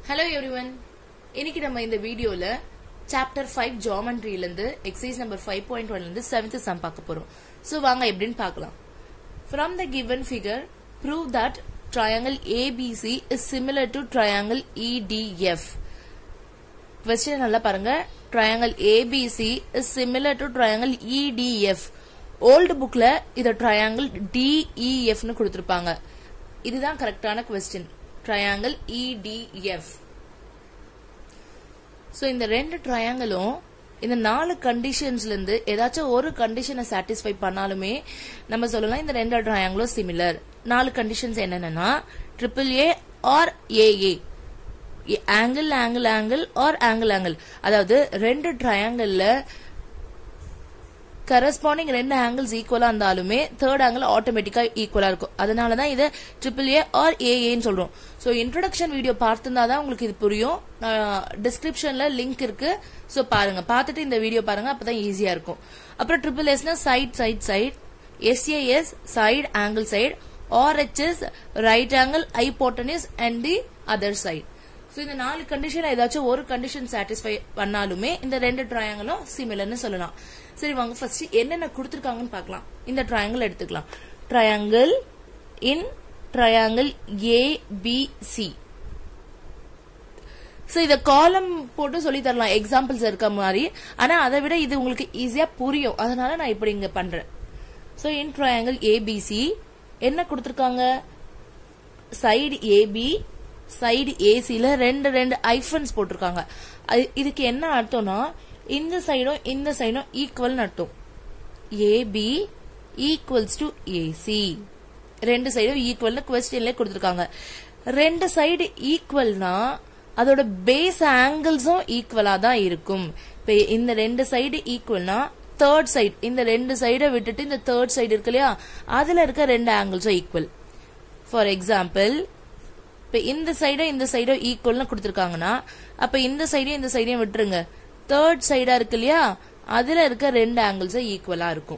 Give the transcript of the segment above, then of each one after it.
Hello everyone இன்னைக்கு நம்ம இந்த வீடியோல சாப்டர் ஃபைவ் ஜாமெண்ட்ரில இருந்து எக்ஸசைஸ் நம்பர் ஃபைவ் பாயிண்ட் ஒன்ல இருந்து செவன்த் சம் பார்க்க போறோம் சோ வாங்க எப்படின்னு பார்க்கலாம் from the given figure prove that triangle ABC is similar to triangle EDF question நல்லா பாருங்க triangle ABC is similar to triangle EDF old புக்ல இத ட்ரையாங்கிள் டிஇஎஃப்னு கொடுத்திருப்பாங்க இதுதான் கரெக்டான கொஸ்டின் ட்ரையாங்கிள் இடிஎஃப் சோ இந்த ரெண்டு ட்ரையாங்கிளும் இந்த நாலு கண்டிஷன்ஸ்ல இருந்து ஏதாச்சும் ஒரு கண்டிஷனை சாட்டிஸ்ஃபை பண்ணாலுமே நம்ம சொல்லலாம் இந்த ரெண்டு ட்ரையாங்கிளும் சிமிலர் நாலு கண்டிஷன்ஸ் என்னென்னா triple A or AA angle angle angle or angle angle அதாவது ரெண்டு ட்ரையாங்கிள்ல கரஸ்பாண்டிங் ரெண்டு ஆங்கிள்ஸ் ஈக்குவலா இருந்தாலுமே தேர்ட் ஆங்கிள் ஆட்டோமேட்டிக்கா ஈக்குவலா இருக்கும் அதனால தான் இதை ட்ரிபிள் ஏ ஆர் ஏஏன்னு சொல்றோம் ஸோ இன்ட்ரோடக்ஷன் வீடியோ பார்த்துருந்தா தான் உங்களுக்கு இது புரியும் டிஸ்கிரிப்ஷன்ல லிங்க் இருக்கு ஸோ பாருங்க பார்த்துட்டு இந்த வீடியோ பாருங்க அப்பதான் ஈஸியா இருக்கும் அப்புறம் ட்ரிபிள் எஸ்னா side side side SAS side angle side RHS right angle hypotenuse and the other side so இந்த நாலு கண்டிஷன் ஏதாச்சும் ஒரு கண்டிஷன் சாட்டிஸ்ஃபை பண்ணாலுமே இந்த ரெண்டு ட்ரையாங்கிளும் சிமிலர்னு சொல்லலாம் சரி வாங்க ஃபர்ஸ்ட் என்னென்ன கொடுத்துருக்காங்கன்னு பார்க்கலாம் இந்த ட்ரையாங்கிள் எடுத்துக்கலாம் triangle in triangle ABC so இத காலம் போட்டு சொல்லி தரலாம் எக்ஸாம்பிள்ஸ் இருக்க மாதிரி ஆனா அதை விட இது உங்களுக்கு ஈஸியா புரியும் அதனால நான் இப்படி இங்க பண்றேன் ஸோ இன் ட்ரையாங்கிள் ஏபிசி என்ன கொடுத்துருக்காங்க சைடு ஏபி சைடு ஏசில ரெண்டு ரெண்டு ஐஃபன்ஸ் போட்டிருக்காங்க இதுக்கு என்ன அர்த்தம்னா இந்த சைடும் இந்த சைடும் ஈக்குவல் அர்த்தம் ஏபி ஈக்குவல்ஸ் டு ஏசி ரெண்டு சைடும் ஈக்குவல்னு கொஸ்டின்ல கொடுத்துருக்காங்க ரெண்டு சைடு ஈக்குவல்னா அதோட பேஸ் ஆங்கிள்ஸும் ஈக்குவலா தான் இருக்கும் இப்ப இந்த ரெண்டு சைடு ஈக்குவல்னா தேர்ட் சைடு இந்த ரெண்டு சைடை விட்டுட்டு இந்த தேர்ட் சைடு இருக்கு இல்லையா அதுல இருக்க ரெண்டு ஆங்கிள்ஸும் ஈக்குவல் ஃபார் எக்ஸாம்பிள் இப்ப இந்த சைடும் இந்த சைடும் ஈக்குவல்னு கொடுத்துருக்காங்கன்னா அப்ப இந்த சைடையும் இந்த சைடையும் விட்டுருங்க தேர்ட் சைடா இருக்கு இல்லையா அதுல இருக்க ரெண்டு ஆங்கிள்ஸ் ஈக்குவலா இருக்கும்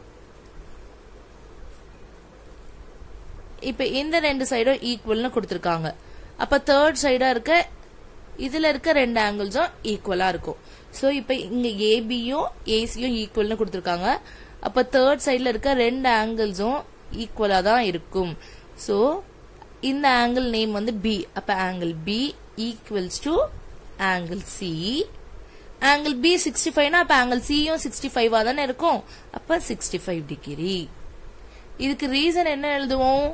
இப்ப இந்த ரெண்டு சைடும் ஈக்குவல்னு கொடுத்துருக்காங்க அப்ப தேர்ட் சைடா இருக்க இதுல இருக்க ரெண்டு ஆங்கிள்ஸும் ஈக்குவலா இருக்கும் சோ இப்ப இங்க ஏபியும் ஏசியும் ஈக்குவல்னு கொடுத்துருக்காங்க அப்ப தேர்ட் சைட்ல இருக்க ரெண்டு ஆங்கிள்ஸும் ஈக்குவலா தான் இருக்கும் சோ இந்த ஆங்கிள் நேம் வந்து பி அப்ப angle B equals to angle C angle B sixty ஃபைவ்னா அப்ப ஆங்கிள் சியும் சிக்ஸ்டி ஃபைவா தானே இருக்கும் அப்ப சிக்ஸ்டி ஃபைவ் டிகிரி இதுக்கு ரீசன் என்ன எழுதுவோம்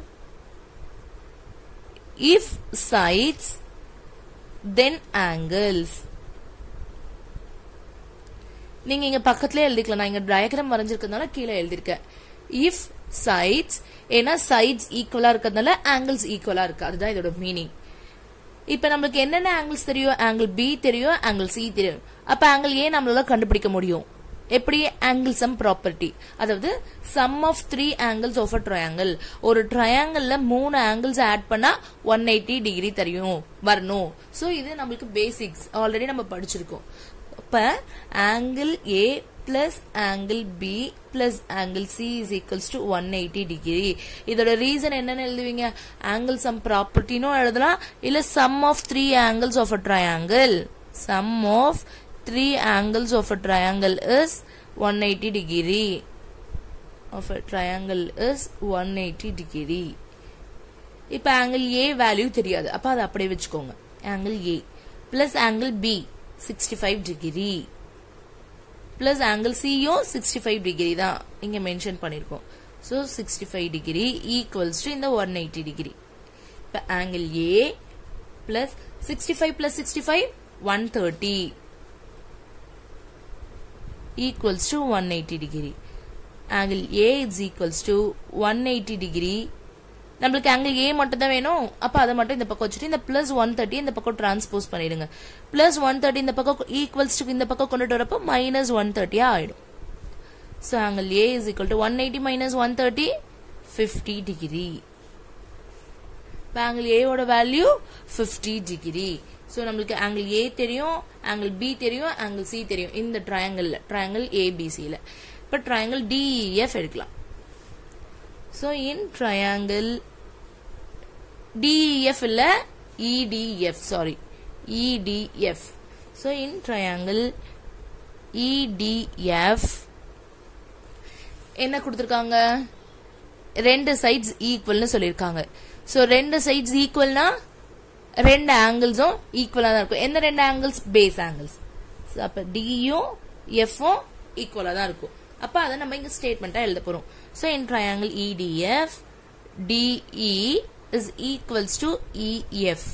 இஃப் சைட்ஸ் தென் ஆங்கிள்ஸ் நீங்க இங்க பக்கத்துல எழுதிக்கலாம் நான் இங்க டயக்ராம் வரைஞ்சிருக்கிறதுனால கீழே எழுதிருக்கேன் இஃப் சைட்ஸ் ஏன்னா சைட்ஸ் ஈக்குவலா இருக்கிறதுனால ஆங்கிள்ஸ் ஈக்குவலா இருக்கு அதுதான் இதோட மீனிங் இப்ப நம்மளுக்கு என்னென்ன ஆங்கிள்ஸ் தெரியும் ஆங்கிள் பி தெரியும் ஆங்கிள் சி தெரியும் அப்ப ஆங்கிள் ஏ நம்மளால கண்டுபிடிக்க முடியும் எப்படி ஆங்கிள் சம் ப்ராப்பர்ட்டி அதாவது sum of three angles of a triangle ஒரு ட்ரையாங்கிள்ல மூணு ஆங்கிள்ஸ் ஆட் பண்ணா ஒன் எயிட்டி டிகிரி தெரியும் வரணும் சோ இது நம்மளுக்கு பேசிக்ஸ் ஆல்ரெடி நம்ம படிச்சிருக்கோம் அப்ப angle A plus angle B plus angle C is equals to one eighty degree இதோட ரீசன் என்னன்னு எழுதுவீங்க ஆங்கிள் சம் ப்ராப்பர்ட்டினும் எழுதலாம் இல்ல sum of three angles of a triangle sum of three angles of a triangle is one eighty degree of a triangle is one eighty degree இப்ப angle A value தெரியாது அப்ப அதை அப்படியே வச்சுக்கோங்க angle A plus angle B sixty five degree plus angle சியும் sixty five degree தான் இங்க mention பண்ணிருக்கோம் so sixty five degree equals to இந்த ஒன் எயிட்டி டிகிரி இப்போ angle A plus sixty five plus sixty five one thirty equals to one eighty degree angle A is equals to one eighty degree நம்மளுக்கு angle A மட்டும் தான் வேணும் அப்ப அதை மட்டும் இந்த பக்கம் வச்சுட்டு இந்த பிளஸ் ஒன் தேர்ட்டி இந்த பக்கம் டிரான்ஸ்போஸ் பண்ணிடுங்க பிளஸ் ஒன் தேர்ட்டி இந்த பக்கம் ஈக்குவல்ஸ் டு இந்த பக்கம் கொண்டுட்டு வரப்போ மைனஸ் ஒன் தேர்ட்டியா ஆயிடும் so angle A is equal to one eighty minus one thirty fifty degree angle ஏவோட வேல்யூ ஃபிஃப்டி டிகிரி ஸோ நம்மளுக்கு ஆங்கிள் ஏ தெரியும் ஆங்கிள் பி தெரியும் ஆங்கிள் சி தெரியும் இந்த ட்ரையாங்கிள் ட்ரையாங்கிள் ஏபிசியில் இப்போ ட்ரையாங்கிள் டிஇஎஃப் எடுக்கலாம் ஸோ இன் ட்ரையாங்கிள் டிஇஎஃப் இல்ல EDF sorry EDF. So in triangle EDF என்ன கொடுத்துருக்காங்க ரெண்டு சைட்ஸ் ஈக்குவல்னு சொல்லியிருக்காங்க ஸோ ரெண்டு சைட்ஸ் ஈக்குவல்னா ரெண்டு ஆங்கிள்ஸும் ஈக்குவலாக தான் இருக்கும் எந்த ரெண்டு ஆங்கிள்ஸ் பேஸ் ஆங்கிள்ஸ் அப்போ டியும் எஃப்பும் ஈக்குவலாக தான் இருக்கும் அப்போ அதை நம்ம இங்கே ஸ்டேட்மெண்ட்டாக எழுத போகிறோம் so in triangle EDF DE is equals to EF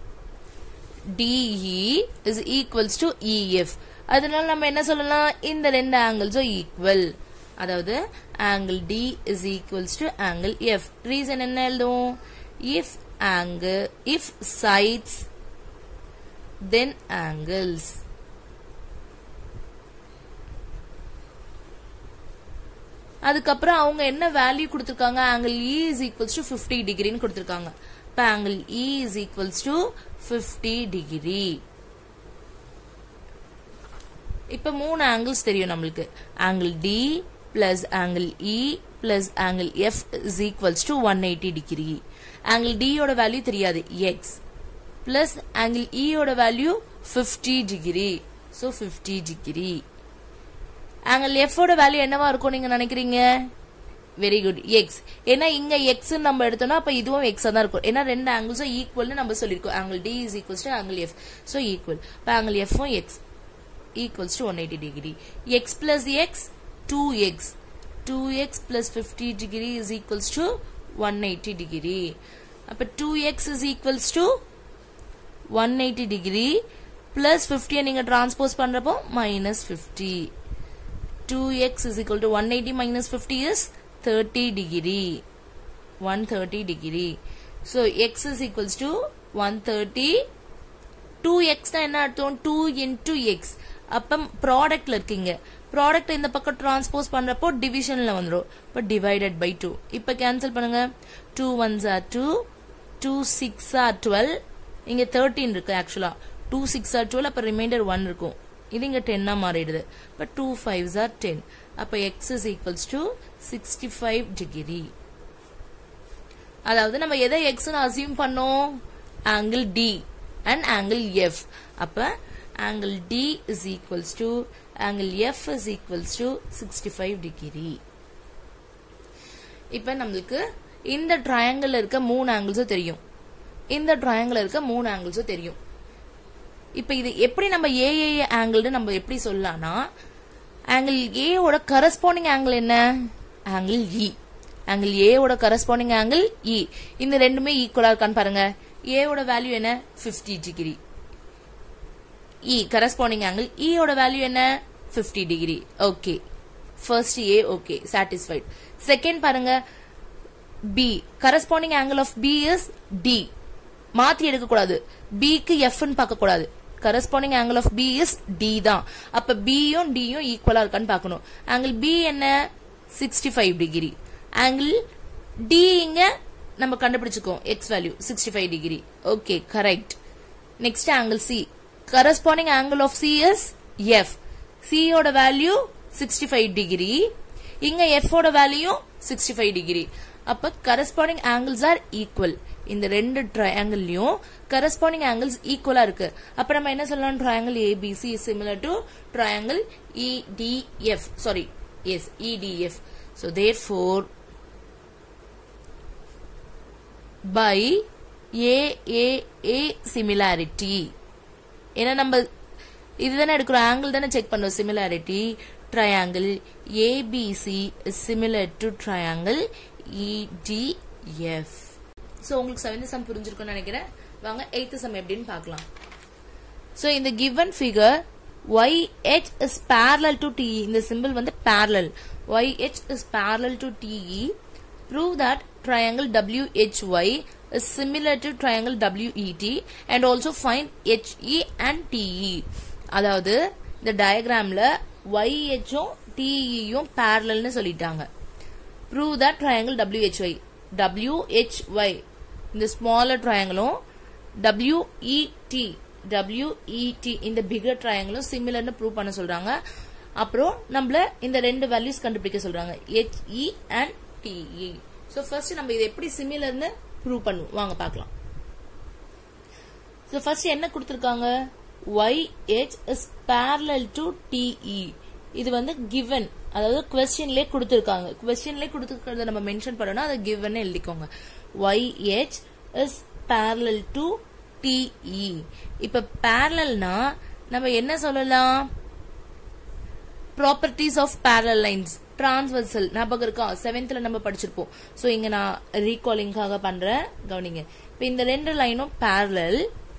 DE is equals to EF அதனால நம்ம என்ன சொல்லலாம் இந்த ரெண்டு ஆங்கிள்ஸும் ஈக்குவல் அதாவது angle D is equals to angle F reason என்ன எழுதுவோம் if angle if sides then angles அதுக்கப்புறம் அவங்க என்ன வேல்யூ கொடுத்துருக்காங்க angle E is equals to fifty டிகிரின்னு கொடுத்துருக்காங்க இப்போ angle E is equals to fifty degree இப்ப மூணு ஆங்கிள்ஸ் தெரியும் நம்மளுக்கு angle D plus angle E plus angle F is equals to one eighty degree angle டியோட வேல்யூ தெரியாது எக்ஸ் பிளஸ் ஆங்கிள் இயோட value fifty degree so fifty degree angle எஃபோட value என்னவா இருக்கும் நீங்க நினைக்கிறீங்க வெரி குட் எக்ஸ் ஏன்னா இங்க எக்ஸ் நம்ம எடுத்தோம்னா அப்ப இதுவும் எக்ஸா தான் இருக்கும் ஏன்னா ரெண்டு ஆங்கிள்ஸும் ஈக்குவல்னு நம்ம சொல்லிருக்கோம் angle D is equals to angle F so equal இப்போ ஆங்கிள் எஃப்பும் X equals to 180 degree. x plus x, 2x. 2x plus 50 degree is equals to 180 degree. அப்ப 2x is equals to 180 degree plus 50 நீங்க transpose பண்றப்போ minus 50. 2x is equal to 180 minus 50 is 30 degree. 130 degree. So x is equals to 130 2x தான் என்ன அர்த்தம் 2 into x அப்ப ப்ராடக்ட்ல இருக்கீங்க product இந்த பக்கம் டிரான்ஸ்போஸ் பண்றப்போ டிவிஷன்ல வந்துடும் இப்போ டிவைடட் பை டூ இப்போ கேன்சல் பண்ணுங்க two ones are two two six are twelve இங்க தேர்ட்டீன் இருக்கு ஆக்சுவலா டூ சிக்ஸ் ஆர் டுவெல் அப்ப ரிமைண்டர் ஒன் இருக்கும் இது இங்க டென்னா மாறிடுது இப்போ டூ ஃபைவ்ஸ் ஆர் டென் அப்ப X is equals to sixty five degree அதாவது நம்ம எதை எக்ஸ்னு அசியூம் பண்ணோம் angle D and angle F அப்ப angle D is equals to angle F is equals to 65 degree. இப்ப நம்மளுக்கு இந்த ட்ரையாங்கிள் இருக்க மூணு ஆங்கிள்ஸும் தெரியும் இந்த ட்ரையாங்கிள் இருக்க மூணு ஆங்கிள்ஸும் தெரியும் இப்ப இது எப்படி நம்ம ஏஏ ஆங்கிள் நம்ம எப்படி சொல்லலாம்னா ஆங்கிள் ஏவோட கரஸ்பாண்டிங் ஆங்கிள் என்ன ஆங்கிள் இ ஆங்கிள் ஏவோட கரஸ்பாண்டிங் ஆங்கிள் இ இந்த ரெண்டுமே ஈக்குவலா இருக்கான்னு பாருங்க ஏவோட வேல்யூ என்ன 50 degree E corresponding angle E ஓட வேல்யூ என்ன 50 degree okay first A okay satisfied second பாருங்க B corresponding angle of B is D மாத்தி எடுக்க கூடாது B க்கு F ன்னு பார்க்க கூடாது corresponding angle of B is D தான் அப்ப B யும் D யும் ஈக்குவலா இருக்கான்னு பார்க்கணும் angle B என்ன 65 டிகிரி angle D இங்க நம்ம கண்டுபிடிச்சுக்கோம் X value 65 degree okay correct next angle C corresponding angle of C is F. C ஓட வேல்யூ 65 டிகிரி இங்க F ஓட வேல்யூ 65 டிகிரி அப்ப corresponding angles are equal இந்த ரெண்டு ட்ரையாங்கிள்லயும் corresponding angles ஈக்குவலா இருக்கு அப்ப நம்ம என்ன சொல்லலாம் triangle ABC is similar to triangle EDF sorry yes EDF so therefore by AAA similarity ஏன்னா நம்ம இதுதானே எடுக்கிறோம் ஆங்கிள் தானே செக் பண்ணோம் similarity triangle ABC similar to triangle EDF so உங்களுக்கு செவன்த் சம் புரிஞ்சிருக்கும்னு நினைக்கிறேன் வாங்க எயித்து சம் எப்படின்னு பார்க்கலாம் ஸோ இந்த given figure YH is parallel to TE இந்த சிம்பிள் வந்து parallel YH is parallel to TE prove that triangle WHY is similar to triangle WET and also find HE and TE அதாவது இந்த டயக்ராம்ல YHும் TEயும் parallelனு சொல்லிட்டாங்க prove that triangle WHY WHY இந்த smaller triangleம் WET WET இந்த bigger triangleம் similarனு prove பண்ண சொல்றாங்க அப்புறம் நம்மள இந்த ரெண்டு வேல்யூஸ் கண்டுபிடிக்க சொல்றாங்க HE and TE so first நம்ம இது எப்படி சிமிலர்னு ப்ரூவ் பண்ணுவோம் வாங்க பார்க்கலாம் ஸோ ஃபர்ஸ்ட் என்ன கொடுத்துருக்காங்க YH is parallel to TE இது வந்து given அதாவது கொஸ்டின்லேயே கொடுத்துருக்காங்க கொஸ்டின்லேயே கொடுத்துருக்கிறத நம்ம மென்ஷன் பண்ணோம்னா அதை given எழுதிக்கோங்க YH is parallel to TE இப்ப parallelனா நம்ம என்ன சொல்லலாம் properties of parallel lines transversal ஞாபகம் இருக்கா செவன்த்ல நம்ம படிச்சிருப்போம் சோ இங்க நான் ரீகாலிங்காக பண்றேன் கவனிங்க இப்ப இந்த ரெண்டு லைனும் parallel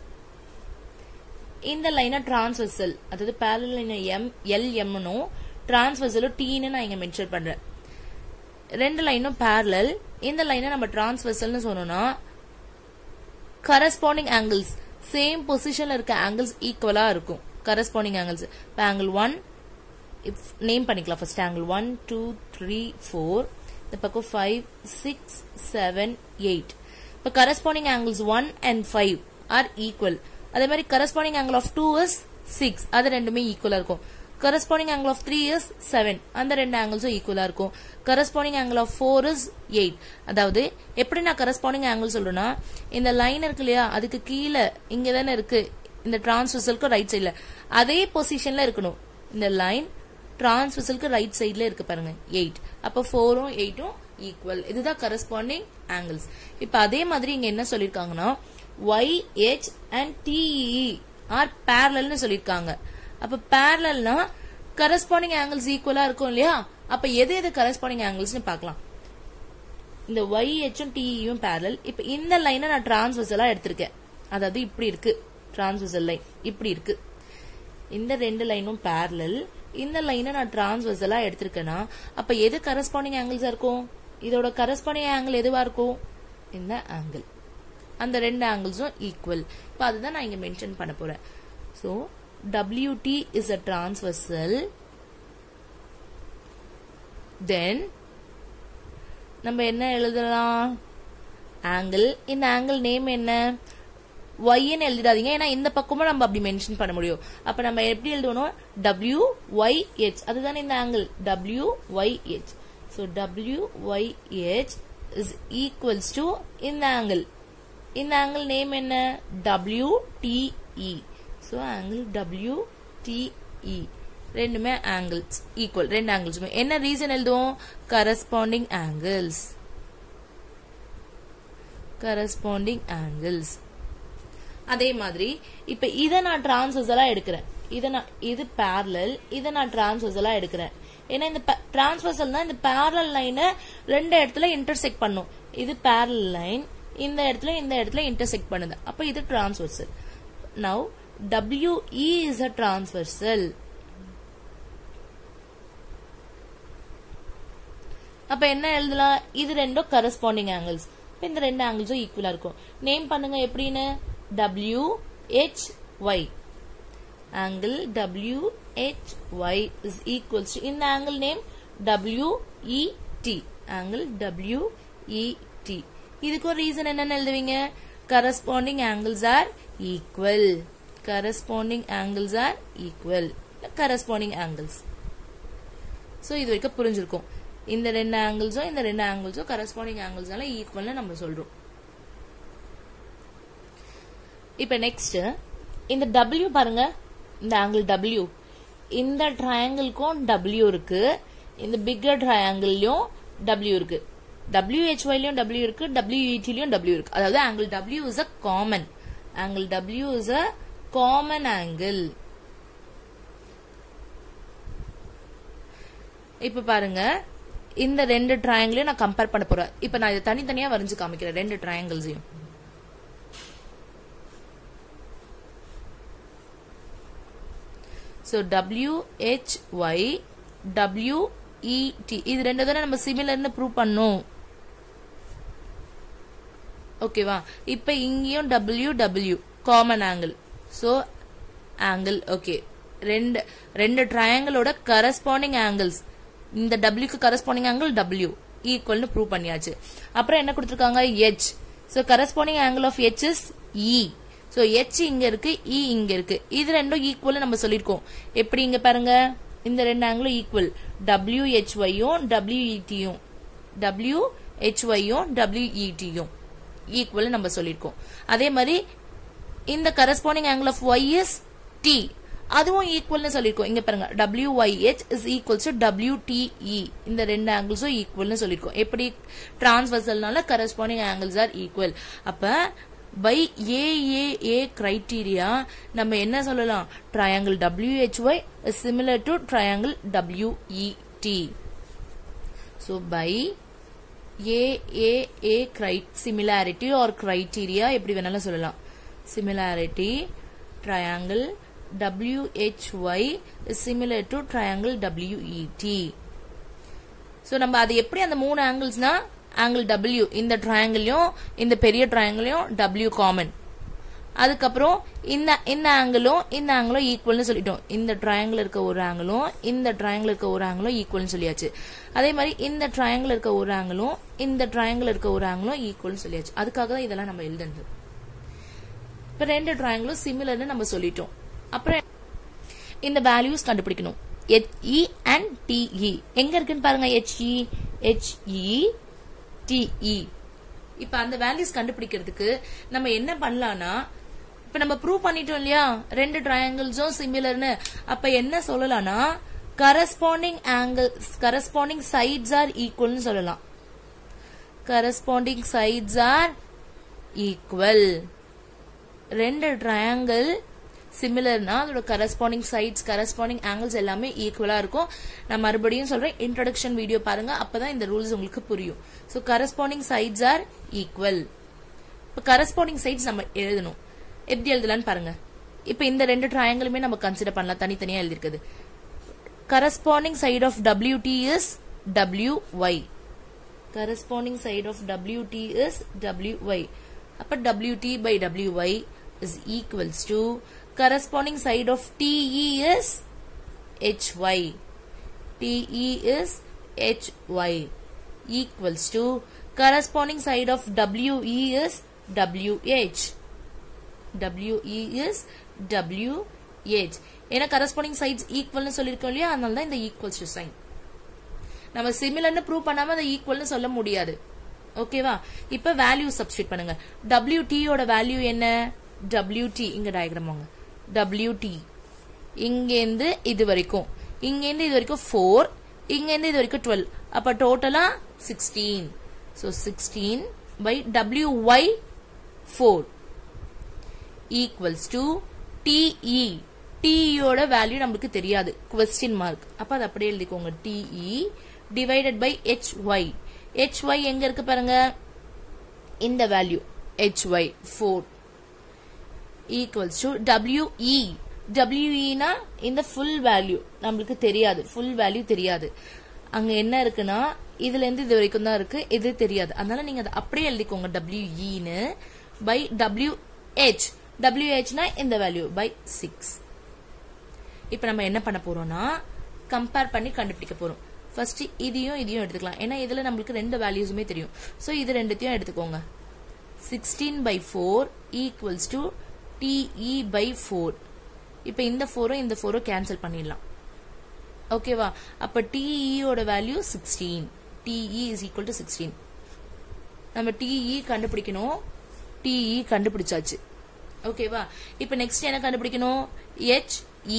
இந்த லைனை டிரான்ஸ்வர்சல் அதாவது parallel லைன் எம் எல் எம்னும் டிரான்ஸ்வர்சலும் டீன்னு நான் இங்க மென்ஷன் பண்றேன் ரெண்டு லைனும் parallel இந்த லைனை நம்ம டிரான்ஸ்வர்சல்னு சொன்னோம்னா கரஸ்பாண்டிங் ஆங்கிள்ஸ் சேம் பொசிஷன்ல இருக்க ஆங்கிள்ஸ் ஈக்குவலா இருக்கும் கரஸ்பாண்டிங் ஆங்கிள்ஸ் இப்போ ஆங்கிள் ஒன் நேம் பண்ணிக்கலாம் first angle one two three four இந்த பக்கம் ஃபைவ் சிக்ஸ் செவன் எயிட் இப்போ corresponding angles one and five are equal அதே மாதிரி corresponding angle of two is six அது ரெண்டுமே ஈக்குவலா இருக்கும் corresponding angle of three is seven அந்த ரெண்டு ஆங்கிள்ஸும் ஈக்குவலா இருக்கும் corresponding angle of four is eight அதாவது எப்படி நான் கரஸ்பாண்டிங் ஆங்கிள் சொல்றேன்னா இந்த லைன் இருக்கு இல்லையா அதுக்கு கீழே இங்க தானே இருக்கு இந்த டிரான்ஸ்வர்சலுக்கு ரைட் சைடுல அதே பொசிஷன்ல இருக்கணும் இந்த லைன் டிரான்ஸ்வர்சலுக்கு ரைட் சைடுல இருக்கு பாருங்க எயிட் அப்ப ஃபோரும் எயிட்டும் ஈக்குவல் இதுதான் கரஸ்பாண்டிங் ஆங்கிள்ஸ் இப்ப அதே மாதிரி இங்க என்ன சொல்லிருக்காங்கன்னா Y H and DE are பேரலல்னு சொல்லிருக்காங்க அப்ப பேரலல்னா கரஸ்பாண்டிங் ஆங்கிள்ஸ் ஈக்குவலா இருக்கும் இல்லையா அப்ப எது எது கரஸ்பாண்டிங் ஆங்கிள்ஸ்னு பார்க்கலாம் இந்த ஒய் ஹெச்சும் டிஇயும் பேரலல் இப்ப இந்த லைனை நான் டிரான்ஸ்வர்சலா எடுத்திருக்கேன் அதாவது இப்படி இருக்கு டிரான்ஸ்வர்சல் லைன் இப்படி இருக்கு இந்த ரெண்டு லைனும் பேரலல் இந்த லைனை நான் டிரான்ஸ்வர்சலா எடுத்திருக்கேன்னா அப்ப எது கரஸ்பாண்டிங் ஆங்கிள்ஸா இருக்கும் இதோட கரஸ்பாண்டிங் ஆங்கிள் எதுவா இருக்கும் இந்த ஆங்கிள் அந்த ரெண்டு ஆங்கிள்ஸும் ஈக்குவல் இப்ப அதுதான் நான் இங்க மென்ஷன் பண்ண போறேன் so WT is a transversal then நம்ம என்ன எழுதலாம் ஆங்கிள் இந்த ஆங்கிள் நேம் என்ன ஒய்ன்னு எழுதிடாதீங்க ஏன்னா இந்த பக்கமும் நம்ம அப்படி மென்ஷன் பண்ண முடியும் அப்ப நம்ம எப்படி எழுதணும் டபிள்யூ ஒய் ஹெச் அதுதானே இந்த angle W Y H so W Y H is equals to இந்த ஆங்கிள் இந்த ஆங்கிள் நேம் என்ன W DE so angle W DE ரெண்டுமே ஆங்கிள்ஸ் ஈக்குவல் ரெண்டு ஆங்கிள்ஸுமே என்ன ரீசன் எழுதுவோம் கரஸ்பாண்டிங் ஆங்கிள்ஸ் கரஸ்பாண்டிங் ஆங்கிள்ஸ் அதே மாதிரி இப்ப இத நான் டிரான்ஸ்வர்சலா எடுக்கிறேன் இத நான் இது parallel இத நான் டிரான்ஸ்வர்சலா எடுக்கிறேன் ஏன்னா இந்த டிரான்ஸ்வர்சல் தான் இந்த parallel லைனை ரெண்டு இடத்துல இன்டர்செக்ட் பண்ணும் இது parallel லைன் இந்த இடத்துல இந்த இடத்துல இன்டர்செக்ட் பண்ணுது அப்ப இது transversal now WE is a transversal அப்ப என்ன எழுதலாம் இது ரெண்டும் கரஸ்பாண்டிங் ஆங்கிள்ஸ் இந்த ரெண்டு ஆங்கிள்ஸும் ஈக்குவலா இருக்கும் நேம் பண்ணுங்க எப்படின்னு W H Y angle W H Y is equals இந்த angle name W E T angle W E T இதுக்கு ஒரு ரீசன் என்னன்னு எழுதுவீங்க corresponding angles are equal corresponding angles are equal corresponding angles so இது வரைக்கும் புரிஞ்சிருக்கும் இந்த ரெண்டு ஆங்கிள்ஸும் இந்த ரெண்டு ஆங்கிள்ஸும் கரஸ்பாண்டிங் ஆங்கிள்ஸ்னால ஈக்குவல்னு நம்ம சொல்றோம் இப்ப நெக்ஸ்ட் இந்த W பாருங்க இந்த ஆங்கிள் W இந்த ட்ரையாங்கிள்க்கும் W இருக்கு இந்த பிக்கர் ட்ரையாங்கிள்லயும் W இருக்கு WHYலயும் W இருக்கு WETலயும் W இருக்கு அதாவது angle W is a common angle W is a common angle இப்ப பாருங்க இந்த ரெண்டு ட்ரையாங்கிளையும் நான் கம்பேர் பண்ண போறேன் இப்ப நான் இதை தனித்தனியா வரைஞ்சு காமிக்கிறேன் ரெண்டு ட்ரையாங்கிள்ஸையும் ஸோ டபிள்யூஹெச்ஒய் டபிள்யூஇடி இது ரெண்டு தானே நம்ம சிமிலர்னு ப்ரூவ் பண்ணோம் ஓகேவா இப்ப இங்கேயும் W W common angle so angle okay ரெண்டு ரெண்டு ட்ரையாங்கிளோட கரஸ்பாண்டிங் ஆங்கிள்ஸ் இந்த டபிள்யூக்கு கரஸ்பாண்டிங் ஆங்கிள் டபிள்யூ ஈக்குவல்னு ப்ரூவ் பண்ணியாச்சு அப்புறம் என்ன கொடுத்துருக்காங்க H so corresponding angle of H is E so H இங்க இருக்கு இ இங்க இருக்கு இது ரெண்டும் ஈக்குவல் நம்ம சொல்லியிருக்கோம் எப்படி இங்க பாருங்க இந்த ரெண்டு ஆங்கிளும் ஈக்குவல் டபிள்யூ ஹெச் ஒய்யும் டபிள்யூஇடியும் டபிள்யூ ஹெச் ஒய்யும் டபிள்யூஇடியும் ஈக்குவல் நம்ம சொல்லியிருக்கோம் அதே மாதிரி இந்த corresponding angle of Y is T அதுவும் ஈக்குவல்னு சொல்லியிருக்கோம் இங்க பாருங்க WYH is equals to WTE இந்த ரெண்டு ஆங்கிள்ஸும் ஈக்குவல்னு சொல்லியிருக்கோம் எப்படி டிரான்ஸ்வர்சல்னால கரஸ்பாண்டிங் ஆங்கிள்ஸ் ஆர் ஈக்குவல் அப்ப பை ஏஏஏ கிரைட்டீரியா நம்ம என்ன சொல்லலாம் triangle WHY is similar to triangle WET so by AAA similarity or criteria எப்படி வேணாலும் சொல்லலாம் similarity triangle WHY is similar to triangle WET so நம்ம அது எப்படி அந்த மூணு ஆங்கிள்ஸ்னா ஆங்கிள் W இந்த ட்ரையாங்கிளையும் இந்த பெரிய ட்ரையாங்கிளையும் W காமன் அதுக்கப்புறம் இந்த இந்த ஆங்கிளும் இந்த ஆங்கிளும் ஈக்குவல்னு சொல்லிட்டோம் இந்த ட்ரையாங்கிள் இருக்க ஒரு ஆங்கிளும் இந்த ட்ரையாங்கிள் இருக்க ஒரு ஆங்கிளும் ஈக்குவல்னு சொல்லியாச்சு அதே மாதிரி இந்த ட்ரையாங்கிள் இருக்க ஒரு ஆங்கிளும் இந்த ட்ரையாங்கிள் இருக்க ஒரு ஆங்கிளும் ஈக்குவல்னு சொல்லியாச்சு அதுக்காக தான் இதெல்லாம் நம்ம எழுதுனது இப்போ ரெண்டு ட்ரையாங்கிளும் சிமிலர்னு நம்ம சொல்லிட்டோம் அப்புறம் இந்த வேல்யூஸ் கண்டுபிடிக்கணும் HE அண்ட் TE எங்க இருக்குன்னு பாருங்க HE HE TE இப்ப அந்த வேல்யூஸ் கண்டுபிடிக்கிறதுக்கு நம்ம என்ன பண்ணலாம்னா இப்ப நம்ம ப்ரூவ் பண்ணிட்டோம் இல்லையா ரெண்டு ட்ரையாங்கிள்ஸும் சிமிலர்னு அப்ப என்ன சொல்லலாம்னா corresponding angles corresponding sides are ஈக்குவல்னு சொல்லலாம் கரஸ்பாண்டிங் சைட்ஸ் ஆர் ஈக்குவல் ரெண்டு ட்ரையாங்கிள் சிமிலர்னா அதோட கரஸ்பாண்டிங் சைட்ஸ் கரஸ்பாண்டிங் ஆங்கிள்ஸ் எல்லாமே ஈக்குவலா இருக்கும் நான் மறுபடியும் சொல்றேன் இன்ட்ரடக்ஷன் வீடியோ பாருங்க அப்பதான் இந்த ரூல்ஸ் உங்களுக்கு புரியும் so corresponding sides are equal இப்போ கரஸ்பாண்டிங் சைட்ஸ் நம்ம எழுதணும் எப்படி எழுதலாம்னு பாருங்க இப்போ இந்த ரெண்டு ட்ரையாங்கிளுமே நம்ம கன்சிடர் பண்ணலாம் தனித்தனியா எழுதிருக்குது corresponding side of WT is WY corresponding side of WT is WY அப்ப WT by WY is equals to corresponding side of TE is HY TE is HY equals to corresponding side of WE is WH WE is WH ஏன்னா corresponding sides equalனு சொல்லிருக்கோம் இல்லையா அதனால தான் இந்த equals to sign நம்ம சிமிலர்னு prove பண்ணாம அதை ஈக்குவல்னு சொல்ல முடியாது ஓகேவா இப்ப வேல்யூ சப்ஸ்டிட் பண்ணுங்க WT யோட வேல்யூ என்ன WT இங்க டயக்ராம் வாங்க WT இங்கேருந்து இது வரைக்கும் இங்கேருந்து இது வரைக்கும் ஃபோர் இங்கேருந்து இது வரைக்கும் டுவெல் அப்ப டோட்டலா sixteen so sixteen by W Y four equals to TE டிஇயோட வேல்யூ நம்மளுக்கு தெரியாது கொஸ்டின் மார்க் அப்ப அது அப்படியே எழுதிக்கோங்க TE divided by H Y H Y எங்க இருக்கு பாருங்க இந்த value H Y four equals to WE டபிள்யூஇனா இந்த ஃபுல் வேல்யூ நம்மளுக்கு தெரியாது ஃபுல் வேல்யூ தெரியாது அங்க என்ன இருக்குன்னா இதுல இருந்து இது வரைக்கும் தான் இருக்கு இது தெரியாது அதனால நீங்க அதை அப்படியே எழுதிக்கோங்க டபிள்யூஇன்னு பை டபிள்யூ ஹெச் டபிள்யூஹெச்னா இந்த வேல்யூ பை சிக்ஸ் இப்போ நம்ம என்ன பண்ண போறோம்னா கம்பேர் பண்ணி கண்டுபிடிக்க போறோம் ஃபர்ஸ்ட் இதையும் இதையும் எடுத்துக்கலாம் ஏன்னா இதுல நம்மளுக்கு ரெண்டு வேல்யூஸுமே தெரியும் ஸோ இது ரெண்டுத்தையும் எடுத்துக்கோங்க sixteen by four equals to TE by four இப்போ இந்த ஃபோரும் இந்த ஃபோரும் கேன்சல் பண்ணிடலாம் ஓகேவா அப்ப டிஇயோட value sixteen TE is equal to sixteen நம்ம டிஇ கண்டுபிடிக்கணும் டிஇ கண்டுபிடிச்சாச்சு ஓகேவா இப்போ நெக்ஸ்ட் என்ன கண்டுபிடிக்கணும் ஹெச்இ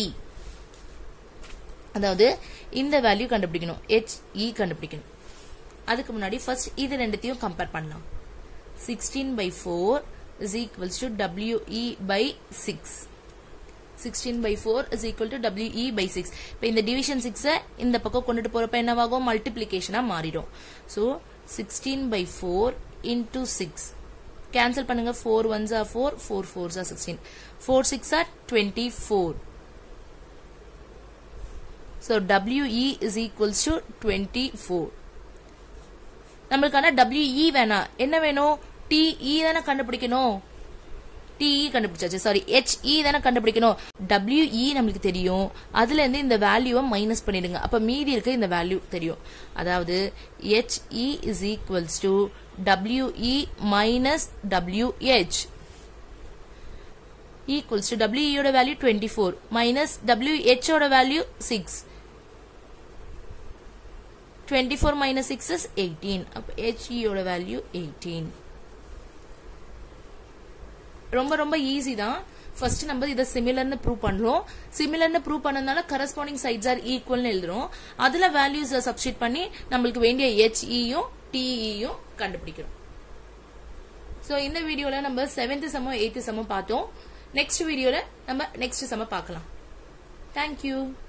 அதாவது இந்த வேல்யூ கண்டுபிடிக்கணும் ஹெச்இ கண்டுபிடிக்கணும் அதுக்கு முன்னாடி ஃபர்ஸ்ட் இது ரெண்டுத்தையும் கம்பேர் பண்ணலாம் sixteen by four is equals to WE by six sixteen by four is equal to WE by six இப்போ இந்த டிவிஷன் சிக்ஸை இந்த பக்கம் கொண்டுட்டு போறப்ப என்னவாகும் மல்டிப்ளிகேஷனா மாறிடும் so sixteen by four into six cancel பண்ணுங்க four ones are four four fours are sixteen four six are twenty four so WE is equals to twenty four நம்மளுக்கான டபிள்யூஇ வேணாம் என்ன வேணும் டிஇ தானே கண்டுபிடிக்கணும் டிஇ கண்டுபிடிச்சாச்சு சாரி ஹெச்இ தானே கண்டுபிடிக்கணும் டபிள்யூஇ நம்மளுக்கு தெரியும் அதுல இருந்து இந்த வேல்யூவை மைனஸ் பண்ணிடுங்க அப்ப மீதி இருக்க இந்த வேல்யூ தெரியும் அதாவது HE is equals to WE minus WH equals to டபிள்யூஇயோட வேல்யூ டுவெண்ட்டி ஃபோர் மைனஸ் டபிள்யூஹெச்சோட value six twenty four minus six is eighteen அப்போ ஹெச்இயோட வேல்யூ எயிட்டீன் ரொம்ப ரொம்ப ஈஸி தான் ஃபர்ஸ்ட் நம்ம இதை சிமிலர்னு ப்ரூவ் பண்றோம் சிமிலர்னு ப்ரூவ் பண்ணதுனால கரஸ்பாண்டிங் சைட்ஸ் ஆர் ஈக்குவல்னு எழுதுறோம் அதுல வேல்யூஸ் சப்ஸ்டிட் பண்ணி நம்மளுக்கு வேண்டிய ஹெச்இயும் டிஇயும் கண்டுபிடிக்கிறோம் ஸோ இந்த வீடியோல நம்ம செவன்த் செம்மோ எயித்து செம்மோ பார்த்தோம் நெக்ஸ்ட் வீடியோல நம்ம நெக்ஸ்ட் செம்ம பார்க்கலாம் தேங்க்யூ